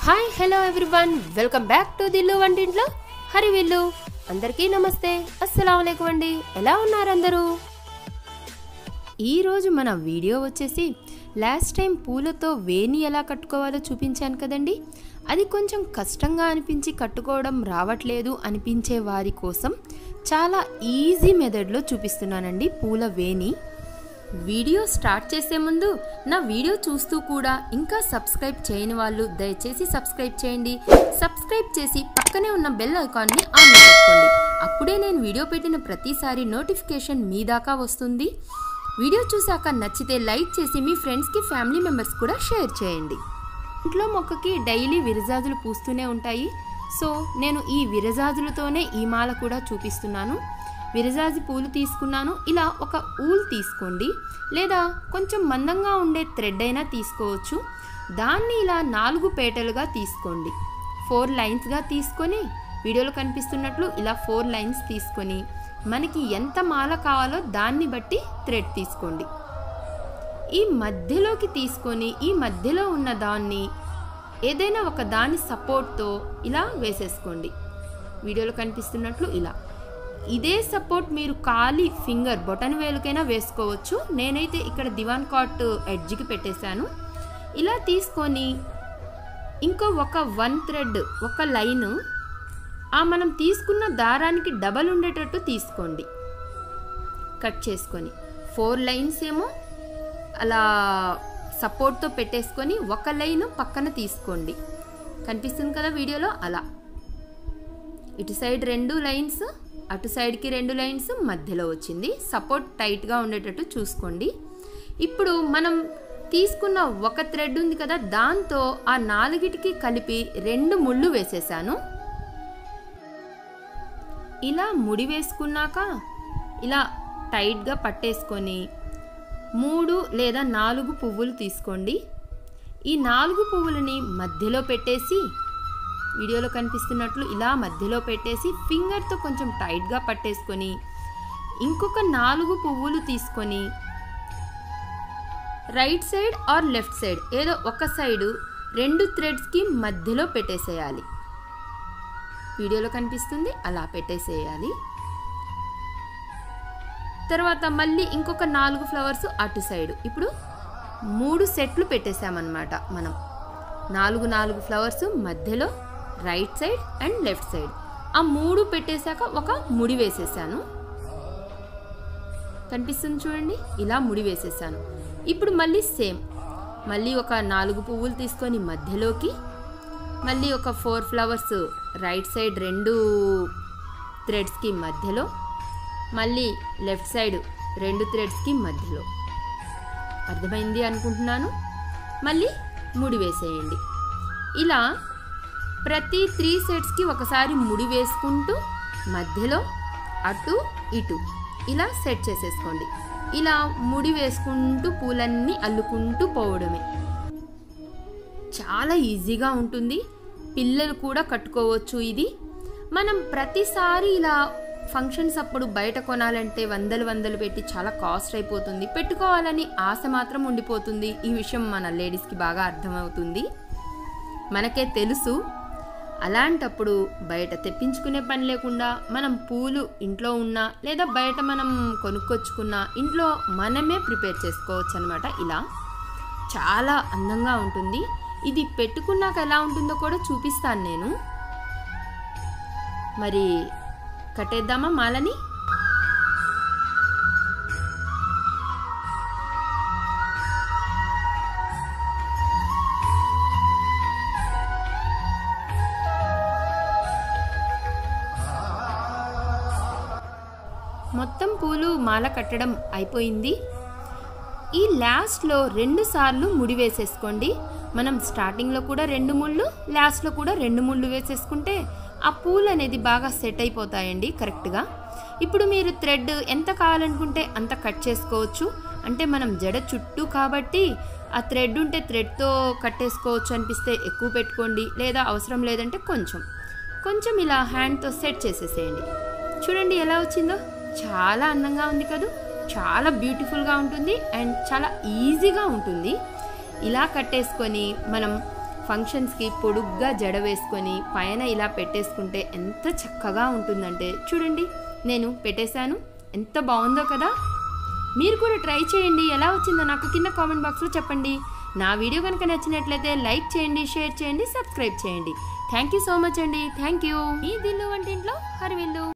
hi hello everyone welcome back to Dillu వంటింట్లో హరి విల్లు అందరికీ నమస్తే అస్సలం అయికం అండి ఎలా ఉన్నారు అందరూ ఈరోజు మన వీడియో వచ్చేసి లాస్ట్ టైం పూలతో వేని ఎలా కట్టుకోవాలో చూపించాను కదండి అది కొంచెం కష్టంగా అనిపించి కట్టుకోవడం రావట్లేదు అనిపించే వారి కోసం చాలా ఈజీ మెథడ్లో చూపిస్తున్నానండి పూల వేని వీడియో స్టార్ట్ చేసే ముందు నా వీడియో చూస్తూ కూడా ఇంకా సబ్స్క్రైబ్ చేయని వాళ్ళు దయచేసి సబ్స్క్రైబ్ చేయండి సబ్స్క్రైబ్ చేసి పక్కనే ఉన్న బెల్ ఐకాన్ని ఆన్ పెట్టుకోండి అప్పుడే నేను వీడియో పెట్టిన ప్రతిసారి నోటిఫికేషన్ మీ దాకా వస్తుంది వీడియో చూశాక నచ్చితే లైక్ చేసి మీ ఫ్రెండ్స్కి ఫ్యామిలీ మెంబర్స్ కూడా షేర్ చేయండి ఇంట్లో మొక్కకి డైలీ విరజాజులు పూస్తూనే ఉంటాయి సో నేను ఈ విరజాజులతోనే ఈ మాల కూడా చూపిస్తున్నాను విరజాజి పూలు తీసుకున్నాను ఇలా ఒక ఊల్ తీసుకోండి లేదా కొంచెం మందంగా ఉండే థ్రెడ్ అయినా తీసుకోవచ్చు దాన్ని ఇలా నాలుగు పేటలుగా తీసుకోండి ఫోర్ లైన్స్గా తీసుకొని వీడియోలో కనిపిస్తున్నట్లు ఇలా ఫోర్ లైన్స్ తీసుకొని మనకి ఎంత మాల కావాలో దాన్ని బట్టి థ్రెడ్ తీసుకోండి ఈ మధ్యలోకి తీసుకొని ఈ మధ్యలో ఉన్న దాన్ని ఏదైనా ఒక దాని సపోర్ట్తో ఇలా వేసేసుకోండి వీడియోలో కనిపిస్తున్నట్లు ఇలా ఇదే సపోర్ట్ మీరు ఖాళీ ఫింగర్ బొటన్ వేలుకైనా వేసుకోవచ్చు నేనైతే ఇక్కడ దివాన్ కాట్ ఎడ్జ్కి పెట్టేశాను ఇలా తీసుకొని ఇంకో ఒక వన్ థ్రెడ్ ఒక లైన్ ఆ మనం తీసుకున్న దారానికి డబల్ ఉండేటట్టు తీసుకోండి కట్ చేసుకొని ఫోర్ లైన్స్ ఏమో అలా సపోర్ట్తో పెట్టేసుకొని ఒక లైన్ పక్కన తీసుకోండి కనిపిస్తుంది కదా వీడియోలో అలా ఇటు సైడ్ రెండు లైన్స్ అటు సైడ్కి రెండు లైన్స్ మధ్యలో వచ్చింది సపోర్ట్ టైట్గా ఉండేటట్టు చూసుకోండి ఇప్పుడు మనం తీసుకున్న ఒక థ్రెడ్ ఉంది కదా దాంతో ఆ నాలుగిటికి కలిపి రెండు ముళ్ళు వేసేసాను ఇలా ముడి వేసుకున్నాక ఇలా టైట్గా పట్టేసుకొని మూడు లేదా నాలుగు పువ్వులు తీసుకోండి ఈ నాలుగు పువ్వులని మధ్యలో పెట్టేసి వీడియోలో కనిపిస్తున్నట్లు ఇలా మధ్యలో పెట్టేసి ఫింగర్తో కొంచెం టైట్గా పట్టేసుకొని ఇంకొక నాలుగు పువ్వులు తీసుకొని right side or left side ఏదో ఒక సైడు రెండు థ్రెడ్స్కి మధ్యలో పెట్టేసేయాలి వీడియోలో కనిపిస్తుంది అలా పెట్టేసేయాలి తర్వాత మళ్ళీ ఇంకొక నాలుగు ఫ్లవర్స్ అటు సైడ్ ఇప్పుడు మూడు సెట్లు పెట్టేసామన్నమాట మనం నాలుగు నాలుగు ఫ్లవర్స్ మధ్యలో right side and left side ఆ మూడు పెట్టేశాక ఒక ముడి వేసేసాను కనిపిస్తుంది చూడండి ఇలా ముడి వేసేసాను ఇప్పుడు మళ్ళీ సేమ్ మళ్ళీ ఒక నాలుగు పువ్వులు తీసుకొని మధ్యలోకి మళ్ళీ ఒక ఫోర్ ఫ్లవర్స్ రైట్ సైడ్ రెండు థ్రెడ్స్కి మధ్యలో మళ్ళీ లెఫ్ట్ సైడ్ రెండు థ్రెడ్స్కి మధ్యలో అర్థమైంది అనుకుంటున్నాను మళ్ళీ ముడి వేసేయండి ఇలా ప్రతి త్రీ సెట్స్కి ఒకసారి ముడి వేసుకుంటూ మధ్యలో అటు ఇటు ఇలా సెట్ చేసేసుకోండి ఇలా ముడి వేసుకుంటూ పూలన్నీ అల్లుకుంటూ పోవడమే చాలా ఈజీగా ఉంటుంది పిల్లలు కూడా కట్టుకోవచ్చు ఇది మనం ప్రతిసారి ఇలా ఫంక్షన్స్ అప్పుడు బయట కొనాలంటే వందలు వందలు పెట్టి చాలా కాస్ట్ అయిపోతుంది పెట్టుకోవాలని ఆశ మాత్రం ఉండిపోతుంది ఈ విషయం మన లేడీస్కి బాగా అర్థమవుతుంది మనకే తెలుసు అలాంటప్పుడు బయట తెప్పించుకునే పని లేకుండా మనం పూలు ఇంట్లో ఉన్నా లేదా బయట మనం కొనుక్కొచ్చుకున్నా ఇంట్లో మనమే ప్రిపేర్ చేసుకోవచ్చు అనమాట ఇలా చాలా అందంగా ఉంటుంది ఇది పెట్టుకున్నాక ఎలా ఉంటుందో కూడా చూపిస్తాను నేను మరి కట్టేద్దామా మాలని మొత్తం పూలు మాల కట్టడం అయిపోయింది ఈ లాస్ట్లో రెండు సార్లు ముడి వేసేసుకోండి మనం స్టార్టింగ్లో కూడా రెండు ముళ్ళు లాస్ట్లో కూడా రెండు ముళ్ళు వేసేసుకుంటే ఆ పూలు అనేది బాగా సెట్ అయిపోతాయండి కరెక్ట్గా ఇప్పుడు మీరు థ్రెడ్ ఎంత కావాలనుకుంటే అంత కట్ చేసుకోవచ్చు అంటే మనం జడ చుట్టూ కాబట్టి ఆ థ్రెడ్ ఉంటే థ్రెడ్తో కట్టేసుకోవచ్చు అనిపిస్తే ఎక్కువ పెట్టుకోండి లేదా అవసరం లేదంటే కొంచెం కొంచెం ఇలా హ్యాండ్తో సెట్ చేసేసేయండి చూడండి ఎలా వచ్చిందో చాలా అందంగా ఉంది కదూ చాలా బ్యూటిఫుల్గా ఉంటుంది అండ్ చాలా ఈజీగా ఉంటుంది ఇలా కట్టేసుకొని మనం ఫంక్షన్స్కి పొడుగ్గా జడ వేసుకొని పైన ఇలా పెట్టేసుకుంటే ఎంత చక్కగా ఉంటుందంటే చూడండి నేను పెట్టేశాను ఎంత బాగుందో కదా మీరు కూడా ట్రై చేయండి ఎలా వచ్చిందో నాకు కింద కామెంట్ బాక్స్లో చెప్పండి నా వీడియో కనుక నచ్చినట్లయితే లైక్ చేయండి షేర్ చేయండి సబ్స్క్రైబ్ చేయండి థ్యాంక్ యూ సో మచ్ అండి థ్యాంక్ యూ ఈ దిల్లు వంటింట్లో హరివిల్లు